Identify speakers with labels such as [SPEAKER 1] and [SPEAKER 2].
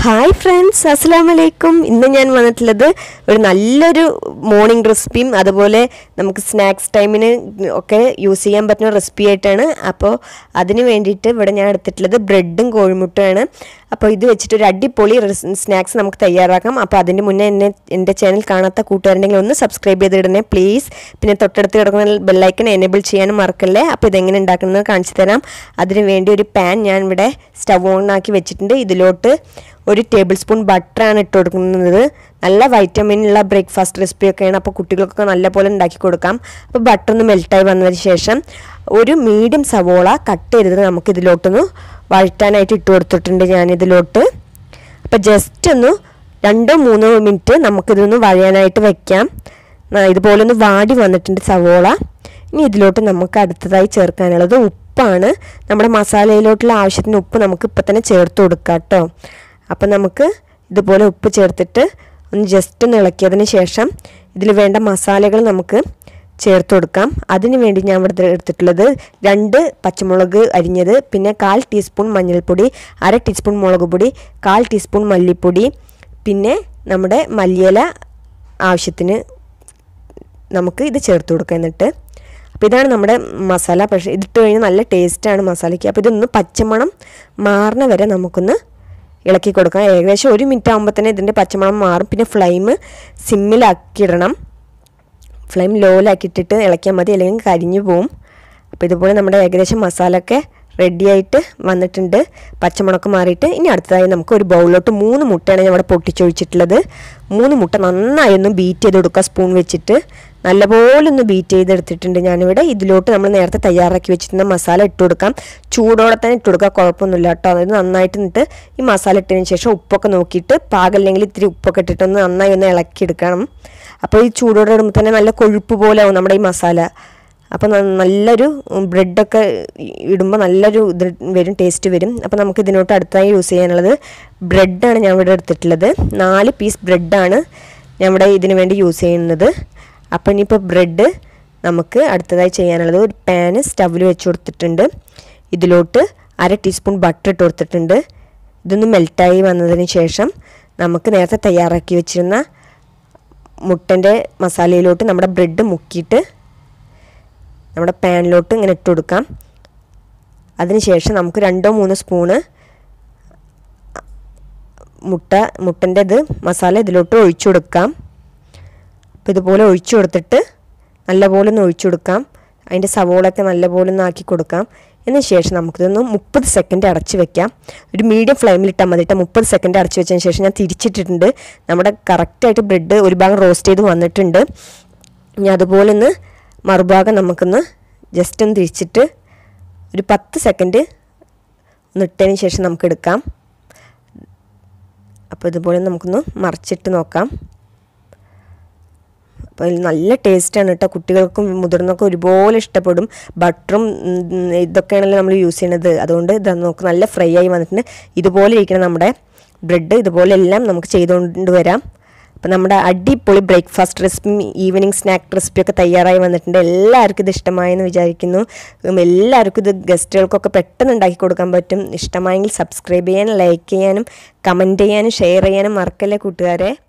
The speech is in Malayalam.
[SPEAKER 1] ഹായ് ഫ്രണ്ട്സ് അസ്സാം വലൈക്കും ഇന്ന് ഞാൻ വന്നിട്ടുള്ളത് ഒരു നല്ലൊരു മോർണിംഗ് റെസിപ്പിയും അതുപോലെ നമുക്ക് സ്നാക്സ് ടൈമിന് ഒക്കെ യൂസ് ചെയ്യാൻ പറ്റുന്ന റെസിപ്പി ആയിട്ടാണ് അപ്പോൾ അതിന് വേണ്ടിയിട്ട് ഇവിടെ ഞാൻ എടുത്തിട്ടുള്ളത് ബ്രെഡും കോഴിമുട്ടയാണ് അപ്പോൾ ഇത് വെച്ചിട്ട് ഒരു അടിപൊളി സ്നാക്സ് നമുക്ക് തയ്യാറാക്കാം അപ്പോൾ അതിൻ്റെ മുന്നേ എന്നെ എൻ്റെ ചാനൽ കാണാത്ത കൂട്ടുകാരുണ്ടെങ്കിൽ ഒന്ന് സബ്സ്ക്രൈബ് ചെയ്തിടണേ പ്ലീസ് പിന്നെ തൊട്ടടുത്ത് കിടക്കുന്ന ബെല്ലൈക്കൺ എനേബിൾ ചെയ്യാനും മറക്കല്ലേ അപ്പോൾ ഇതെങ്ങനെ ഉണ്ടാക്കുന്നത് കാണിച്ചു തരാം അതിന് വേണ്ടി ഒരു പാൻ ഞാൻ ഇവിടെ സ്റ്റവ് ഓൺ ആക്കി വെച്ചിട്ടുണ്ട് ഇതിലോട്ട് ഒരു ടേബിൾ സ്പൂൺ ബട്ടറാണ് ഇട്ട് കൊടുക്കുന്നത് നല്ല വൈറ്റമിൻ ഉള്ള ബ്രേക്ക്ഫാസ്റ്റ് റെസിപ്പിയൊക്കെയാണ് അപ്പോൾ കുട്ടികൾക്കൊക്കെ നല്ലപോലെ ഉണ്ടാക്കി കൊടുക്കാം അപ്പോൾ ബട്ടർ ഒന്ന് മെൽറ്റായി വന്നതിന് ശേഷം ഒരു മീഡിയം സവോള കട്ട് ചെയ്തത് നമുക്ക് ഇതിലോട്ടൊന്ന് വഴറ്റാനായിട്ട് ഇട്ട് കൊടുത്തിട്ടുണ്ട് ഞാനിതിലോട്ട് അപ്പോൾ ജസ്റ്റ് ഒന്ന് രണ്ടോ മൂന്നോ മിനിറ്റ് നമുക്കിതൊന്ന് വഴയാനായിട്ട് വെക്കാം ഇതുപോലെ ഒന്ന് വാടി വന്നിട്ടുണ്ട് സവോള ഇനി ഇതിലോട്ട് നമുക്ക് അടുത്തതായി ചേർക്കാനുള്ളത് ഉപ്പാണ് നമ്മുടെ മസാലയിലോട്ടുള്ള ആവശ്യത്തിന് ഉപ്പ് നമുക്ക് ഇപ്പം തന്നെ ചേർത്ത് കൊടുക്കാം കേട്ടോ അപ്പം നമുക്ക് ഇതുപോലെ ഉപ്പ് ചേർത്തിട്ട് ഒന്ന് ജസ്റ്റ് ഒന്ന് ഇളക്കിയതിന് ശേഷം ഇതിൽ വേണ്ട മസാലകൾ നമുക്ക് ചേർത്ത് കൊടുക്കാം അതിന് വേണ്ടി ഞാൻ ഇവിടെ എടുത്തിട്ടുള്ളത് രണ്ട് പച്ചമുളക് അരിഞ്ഞത് പിന്നെ കാൽ ടീസ്പൂൺ മഞ്ഞൾപ്പൊടി അര ടീസ്പൂൺ മുളക് പൊടി കാൽ ടീസ്പൂൺ മല്ലിപ്പൊടി പിന്നെ നമ്മുടെ മല്ലിയില ആവശ്യത്തിന് നമുക്ക് ഇത് ചേർത്ത് കൊടുക്കാം എന്നിട്ട് അപ്പോൾ ഇതാണ് നമ്മുടെ മസാല പക്ഷേ ഇതിട്ട് കഴിഞ്ഞാൽ നല്ല ടേസ്റ്റാണ് മസാലയ്ക്ക് അപ്പോൾ ഇതൊന്ന് പച്ചമണം മാറുന്ന വരെ നമുക്കൊന്ന് ഇളക്കി കൊടുക്കാം ഏകദേശം ഒരു മിനിറ്റ് ആകുമ്പോൾ തന്നെ ഇതിൻ്റെ പച്ചമണം മാറും പിന്നെ ഫ്ലെയിം സിമ്മിലാക്കിയിടണം ഫ്ലെയിം ലോയിലാക്കിയിട്ടിട്ട് ഇളക്കിയാൽ മതി അല്ലെങ്കിൽ കരിഞ്ഞു പോവും അപ്പോൾ ഇതുപോലെ നമ്മുടെ ഏകദേശം മസാലയൊക്കെ റെഡിയായിട്ട് വന്നിട്ടുണ്ട് പച്ചമുളക്ക് മാറിയിട്ട് ഇനി അടുത്തതായി നമുക്ക് ഒരു ബൗളിലോട്ട് മൂന്ന് മുട്ടയാണ് ഞാൻ ഇവിടെ പൊട്ടിച്ചൊഴിച്ചിട്ടുള്ളത് മൂന്ന് മുട്ട നന്നായി ഒന്ന് ബീറ്റ് ചെയ്ത് കൊടുക്കുക സ്പൂൺ വെച്ചിട്ട് നല്ലപോലെ ഒന്ന് ബീറ്റ് ചെയ്തെടുത്തിട്ടുണ്ട് ഞാനിവിടെ ഇതിലോട്ട് നമ്മൾ നേരത്തെ തയ്യാറാക്കി വെച്ചിരുന്ന മസാല ഇട്ട് കൊടുക്കാം ചൂടോടെ തന്നെ ഇട്ട് കൊടുക്കുക കുഴപ്പമൊന്നുമില്ല കേട്ടോ അത് നന്നായിട്ട് നിന്നിട്ട് ഈ മസാല ഇട്ടതിന് ശേഷം ഉപ്പൊക്കെ നോക്കിയിട്ട് പാകല്ലെങ്കിൽ ഇത്തിരി ഉപ്പൊക്കെ ഇട്ടിട്ട് ഒന്ന് നന്നായി ഒന്ന് ഇളക്കിയെടുക്കണം അപ്പോൾ ഈ ചൂടോടെ ഇടുമ്പോൾ തന്നെ നല്ല കൊഴുപ്പ് പോലെ ആവും നമ്മുടെ ഈ മസാല അപ്പോൾ നല്ലൊരു ബ്രെഡൊക്കെ ഇടുമ്പോൾ നല്ലൊരു ഇത് വരും ടേസ്റ്റ് വരും അപ്പോൾ നമുക്ക് ഇതിനോട്ട് അടുത്തായി യൂസ് ചെയ്യാനുള്ളത് ബ്രെഡാണ് ഞാൻ ഇവിടെ എടുത്തിട്ടുള്ളത് നാല് പീസ് ബ്രെഡാണ് ഞാൻ ഇവിടെ ഇതിന് വേണ്ടി യൂസ് ചെയ്യുന്നത് അപ്പോൾ ഇനിയിപ്പോൾ ബ്രെഡ് നമുക്ക് അടുത്തതായി ചെയ്യാനുള്ളത് ഒരു പാന് സ്റ്റവിൽ വെച്ച് കൊടുത്തിട്ടുണ്ട് ഇതിലോട്ട് അര ടീസ്പൂൺ ബട്ടർ ഇട്ട് കൊടുത്തിട്ടുണ്ട് ഇതൊന്ന് മെൽറ്റായി വന്നതിന് ശേഷം നമുക്ക് നേരത്തെ തയ്യാറാക്കി വെച്ചിരുന്ന മുട്ടൻ്റെ മസാലയിലോട്ട് നമ്മുടെ ബ്രെഡ് മുക്കിയിട്ട് നമ്മുടെ പാനിലോട്ട് ഇങ്ങനെ ഇട്ട് കൊടുക്കാം അതിനുശേഷം നമുക്ക് രണ്ടോ മൂന്നോ സ്പൂണ് മുട്ട മുട്ടൻ്റെ ഇത് മസാല ഇതിലോട്ട് ഒഴിച്ചു കൊടുക്കാം അപ്പോൾ ഇതുപോലെ ഒഴിച്ചു കൊടുത്തിട്ട് നല്ലപോലെ ഒന്ന് ഒഴിച്ചു കൊടുക്കാം അതിൻ്റെ സവോളൊക്കെ നല്ലപോലെ ഒന്ന് ആക്കി കൊടുക്കാം എന്നതിന് ശേഷം നമുക്കിതൊന്ന് മുപ്പത് സെക്കൻഡ് അടച്ച് വെക്കാം ഒരു മീഡിയം ഫ്ലെയിമിൽ ഇട്ടാൽ മതി കേട്ടോ മുപ്പത് സെക്കൻഡ് അടച്ച് വെച്ചതിന് ശേഷം ഞാൻ തിരിച്ചിട്ടിട്ടുണ്ട് നമ്മുടെ കറക്റ്റായിട്ട് ബ്രെഡ് ഒരു ഭാഗം റോസ്റ്റ് ചെയ്ത് വന്നിട്ടുണ്ട് ഇനി അതുപോലെ ഒന്ന് മറുഭാഗം നമുക്കൊന്ന് ജസ്റ്റ് ഒന്ന് തിരിച്ചിട്ട് ഒരു പത്ത് സെക്കൻഡ് ഒന്ന് ഇട്ടതിന് ശേഷം നമുക്ക് എടുക്കാം അപ്പോൾ ഇതുപോലെ നമുക്കൊന്ന് മറിച്ചിട്ട് നോക്കാം അപ്പോൾ നല്ല ടേസ്റ്റാണ് കേട്ടോ കുട്ടികൾക്കും മുതിർന്നൊക്കെ ഒരുപോലെ ഇഷ്ടപ്പെടും ബട്ടറും ഇതൊക്കെയാണല്ലോ നമ്മൾ യൂസ് ചെയ്യണത് അതുകൊണ്ട് ഇത് നമുക്ക് നല്ല ഫ്രൈ ആയി വന്നിട്ടുണ്ട് ഇതുപോലെ ഇരിക്കണം നമ്മുടെ ബ്രെഡ് ഇതുപോലെ എല്ലാം നമുക്ക് ചെയ്തുകൊണ്ട് വരാം അപ്പോൾ നമ്മുടെ അടിപൊളി ബ്രേക്ക്ഫാസ്റ്റ് റെസിപ്പി ഈവനിങ് സ്നാക്ക് റെസിപ്പിയൊക്കെ തയ്യാറായി വന്നിട്ടുണ്ട് എല്ലാവർക്കും ഇത് ഇഷ്ടമായെന്ന് വിചാരിക്കുന്നു എല്ലാവർക്കും ഇത് ഗസ്റ്റുകൾക്കൊക്കെ പെട്ടെന്ന് ഉണ്ടാക്കി കൊടുക്കാൻ പറ്റും ഇഷ്ടമായെങ്കിൽ സബ്സ്ക്രൈബ് ചെയ്യാനും ലൈക്ക് ചെയ്യാനും കമൻറ്റ് ചെയ്യാനും ഷെയർ ചെയ്യാനും മറക്കല്ലേ കൂട്ടുകാരെ